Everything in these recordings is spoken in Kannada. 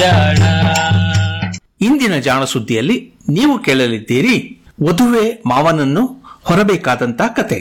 ಇಂದಿನ ಜಾಣ ಸುದ್ದಿಯಲ್ಲಿ ನೀವು ಕೇಳಲಿದ್ದೀರಿ ವಧುವೆ ಮಾವನನ್ನು ಹೊರಬೇಕಾದಂತ ಕತೆ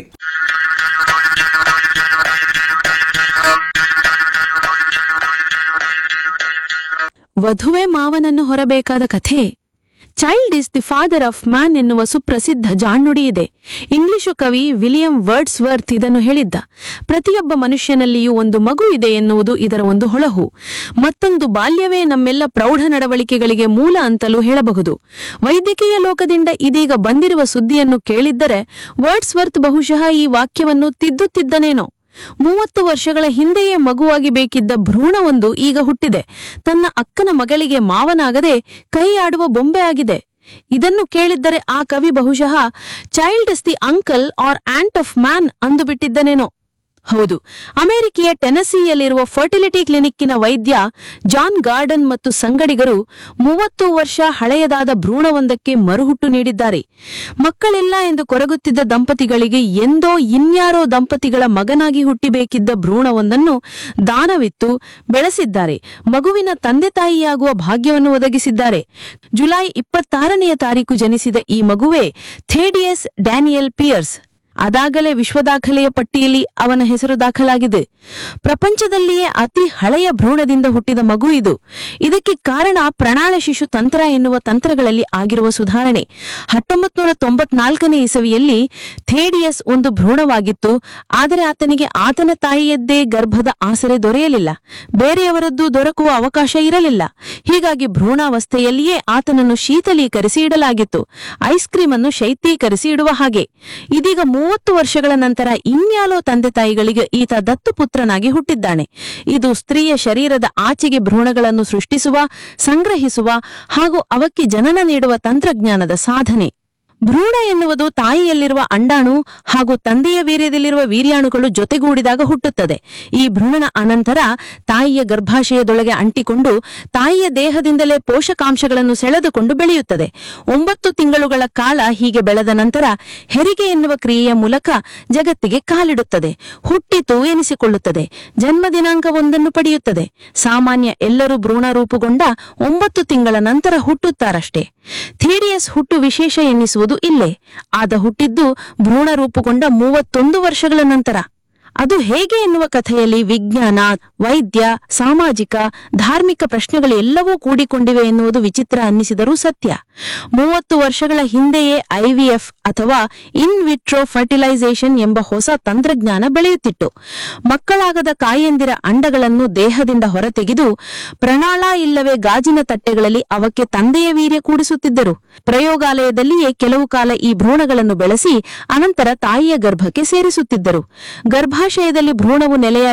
ವಧುವೆ ಮಾವನನ್ನು ಹೊರಬೇಕಾದ ಕಥೆ child is the father of man ಎನ್ನುವ ಸುಪ್ರಸಿದ್ಧ ಜಾಣ್ನುಡಿ ಇದೆ ಇಂಗ್ಲಿಷು ಕವಿ ವಿಲಿಯಂ ವರ್ಡ್ಸ್ ವರ್ತ್ ಇದನ್ನು ಹೇಳಿದ್ದ ಪ್ರತಿಯೊಬ್ಬ ಮನುಷ್ಯನಲ್ಲಿಯೂ ಒಂದು ಮಗು ಇದೆ ಎನ್ನುವುದು ಇದರ ಒಂದು ಹೊಳಹು ಮತ್ತೊಂದು ಬಾಲ್ಯವೇ ನಮ್ಮೆಲ್ಲ ಪ್ರೌಢ ನಡವಳಿಕೆಗಳಿಗೆ ಮೂಲ ಅಂತಲೂ ಹೇಳಬಹುದು ವೈದ್ಯಕೀಯ ಲೋಕದಿಂದ ಇದೀಗ ಬಂದಿರುವ ಸುದ್ದಿಯನ್ನು ಕೇಳಿದ್ದರೆ ವರ್ಡ್ಸ್ ವರ್ತ್ ಬಹುಶಃ ಈ ವಾಕ್ಯವನ್ನು ತಿದ್ದುತ್ತಿದ್ದನೇನೋ ಮೂವತ್ತು ವರ್ಷಗಳ ಹಿಂದೆಯೇ ಮಗುವಾಗಿ ಬೇಕಿದ್ದ ಭ್ರೂಣವೊಂದು ಈಗ ಹುಟ್ಟಿದೆ ತನ್ನ ಅಕ್ಕನ ಮಗಳಿಗೆ ಮಾವನಾಗದೆ ಕೈ ಆಡುವ ಬೊಂಬೆ ಆಗಿದೆ ಇದನ್ನು ಕೇಳಿದ್ದರೆ ಆ ಕವಿ ಬಹುಶಃ child is the uncle or aunt of man ಅಂದು ಬಿಟ್ಟಿದ್ದನೇನೋ ಹೌದು ಅಮೆರಿಕೆಯ ಟೆನಸಿಯಲ್ಲಿರುವ ಫರ್ಟಿಲಿಟಿ ಕ್ಲಿನಿಕ್ಕಿನ ವೈದ್ಯ ಜಾನ್ ಗಾರ್ಡನ್ ಮತ್ತು ಸಂಗಡಿಗರು ಮೂವತ್ತು ವರ್ಷ ಹಳೆಯದಾದ ಭ್ರೂಣವೊಂದಕ್ಕೆ ಮರುಹುಟ್ಟು ನೀಡಿದ್ದಾರೆ ಮಕ್ಕಳಿಲ್ಲ ಎಂದು ಕೊರಗುತ್ತಿದ್ದ ದಂಪತಿಗಳಿಗೆ ಎಂದೋ ಇನ್ಯಾರೋ ದಂಪತಿಗಳ ಮಗನಾಗಿ ಹುಟ್ಟಿಬೇಕಿದ್ದ ಭ್ರೂಣವೊಂದನ್ನು ದಾನವಿತ್ತು ಬೆಳೆಸಿದ್ದಾರೆ ಮಗುವಿನ ತಂದೆ ತಾಯಿಯಾಗುವ ಭಾಗ್ಯವನ್ನು ಒದಗಿಸಿದ್ದಾರೆ ಜುಲೈ ಇಪ್ಪತ್ತಾರನೆಯ ತಾರೀಕು ಜನಿಸಿದ ಈ ಮಗುವೇ ಥೇಡಿಯಸ್ ಡ್ಯಾನಿಯಲ್ ಪಿಯರ್ಸ್ ಅದಾಗಲೇ ವಿಶ್ವ ದಾಖಲೆಯ ಪಟ್ಟಿಯಲ್ಲಿ ಅವನ ಹೆಸರು ದಾಖಲಾಗಿದೆ ಪ್ರಪಂಚದಲ್ಲಿಯೇ ಅತಿ ಹಳೆಯ ಭ್ರೂಣದಿಂದ ಹುಟ್ಟಿದ ಮಗು ಇದು ಇದಕ್ಕೆ ಕಾರಣ ಪ್ರಣಾಳ ಶಿಶು ತಂತ್ರ ಎನ್ನುವ ತಂತ್ರಗಳಲ್ಲಿ ಆಗಿರುವ ಸುಧಾರಣೆ ಹತ್ತೊಂಬತ್ ನೂರ ತೊಂಬತ್ನಾಲ್ಕನೇ ಇಸವಿಯಲ್ಲಿ ಥೇಡಿಯಸ್ ಒಂದು ಭ್ರೂಣವಾಗಿತ್ತು ಆದರೆ ಆತನಿಗೆ ಆತನ ತಾಯಿಯದ್ದೇ ಗರ್ಭದ ಆಸರೆ ದೊರೆಯಲಿಲ್ಲ ಬೇರೆಯವರದ್ದು ದೊರಕುವ ಅವಕಾಶ ಇರಲಿಲ್ಲ ಹೀಗಾಗಿ ಭ್ರೂಣಾವಸ್ಥೆಯಲ್ಲಿಯೇ ಆತನನ್ನು ಶೀತಲೀಕರಿಸಿ ಇಡಲಾಗಿತ್ತು ಐಸ್ ಕ್ರೀಮ್ ಅನ್ನು ಶೈತ್ಯೀಕರಿಸಿ ಇಡುವ ಹಾಗೆ ಇದೀಗ ಮೂವತ್ತು ವರ್ಷಗಳ ನಂತರ ಇನ್ಯಾಲೋ ತಂದೆ ತಾಯಿಗಳಿಗೆ ಈತ ದತ್ತು ಪುತ್ರನಾಗಿ ಹುಟ್ಟಿದ್ದಾನೆ ಇದು ಸ್ತ್ರೀಯ ಶರೀರದ ಆಚೆಗೆ ಭ್ರೂಣಗಳನ್ನು ಸೃಷ್ಟಿಸುವ ಸಂಗ್ರಹಿಸುವ ಹಾಗೂ ಅವಕ್ಕೆ ಜನನ ನೀಡುವ ತಂತ್ರಜ್ಞಾನದ ಸಾಧನೆ ಭ್ರೂಣ ಎನ್ನುವುದು ತಾಯಿಯಲ್ಲಿರುವ ಅಂಡಾಣು ಹಾಗೂ ತಂದೆಯ ವೀರ್ಯದಲ್ಲಿರುವ ವೀರ್ಯಾಣುಗಳು ಜೊತೆಗೂಡಿದಾಗ ಹುಟ್ಟುತ್ತದೆ ಈ ಭ್ರೂಣನ ಅನಂತರ ತಾಯಿಯ ಗರ್ಭಾಶಯದೊಳಗೆ ಅಂಟಿಕೊಂಡು ತಾಯಿಯ ದೇಹದಿಂದಲೇ ಪೋಷಕಾಂಶಗಳನ್ನು ಸೆಳೆದುಕೊಂಡು ಬೆಳೆಯುತ್ತದೆ ಒಂಬತ್ತು ತಿಂಗಳುಗಳ ಕಾಲ ಹೀಗೆ ಬೆಳೆದ ನಂತರ ಹೆರಿಗೆ ಎನ್ನುವ ಕ್ರಿಯೆಯ ಮೂಲಕ ಜಗತ್ತಿಗೆ ಕಾಲಿಡುತ್ತದೆ ಹುಟ್ಟಿತು ಎನಿಸಿಕೊಳ್ಳುತ್ತದೆ ಜನ್ಮ ದಿನಾಂಕವೊಂದನ್ನು ಪಡೆಯುತ್ತದೆ ಸಾಮಾನ್ಯ ಎಲ್ಲರೂ ಭ್ರೂಣ ರೂಪುಗೊಂಡ ಒಂಬತ್ತು ತಿಂಗಳ ನಂತರ ಹುಟ್ಟುತ್ತಾರಷ್ಟೇ ಥೇಡಿಯಸ್ ಹುಟ್ಟು ವಿಶೇಷ ಎನ್ನಿಸುವುದು ಇಲ್ಲೇ ಆದ ಹುಟ್ಟಿದ್ದು ಭ್ರೂಣ ರೂಪುಗೊಂಡ ಮೂವತ್ತೊಂದು ವರ್ಷಗಳ ನಂತರ ಅದು ಹೇಗೆ ಎನ್ನುವ ಕಥೆಯಲ್ಲಿ ವಿಜ್ಞಾನ ವೈದ್ಯ ಸಾಮಾಜಿಕ ಧಾರ್ಮಿಕ ಪ್ರಶ್ನೆಗಳು ಎಲ್ಲವೂ ಕೂಡಿಕೊಂಡಿವೆ ಎನ್ನುವುದು ವಿಚಿತ್ರ ಅನ್ನಿಸಿದರೂ ಸತ್ಯ ಮೂವತ್ತು ವರ್ಷಗಳ ಹಿಂದೆಯೇ ಐವಿಎಫ್ ಅಥವಾ ಇನ್ ವಿಟ್ರೋ ಫರ್ಟಿಲೈಸೇಷನ್ ಎಂಬ ಹೊಸ ತಂತ್ರಜ್ಞಾನ ಬೆಳೆಯುತ್ತಿತ್ತು ಮಕ್ಕಳಾಗದ ಕಾಯಂದಿರ ಅಂಡಗಳನ್ನು ದೇಹದಿಂದ ಹೊರತೆಗೆದು ಪ್ರಣಾಳ ಇಲ್ಲವೇ ಗಾಜಿನ ತಟ್ಟೆಗಳಲ್ಲಿ ಅವಕ್ಕೆ ತಂದೆಯ ವೀರ್ಯ ಕೂಡಿಸುತ್ತಿದ್ದರು ಪ್ರಯೋಗಾಲಯದಲ್ಲಿಯೇ ಕೆಲವು ಕಾಲ ಈ ಭ್ರೂಣಗಳನ್ನು ಬೆಳೆಸಿ ಅನಂತರ ತಾಯಿಯ ಗರ್ಭಕ್ಕೆ ಸೇರಿಸುತ್ತಿದ್ದರು ಗರ್ಭಾಶಯದಲ್ಲಿ ಭ್ರೂಣವು ನೆಲೆಯ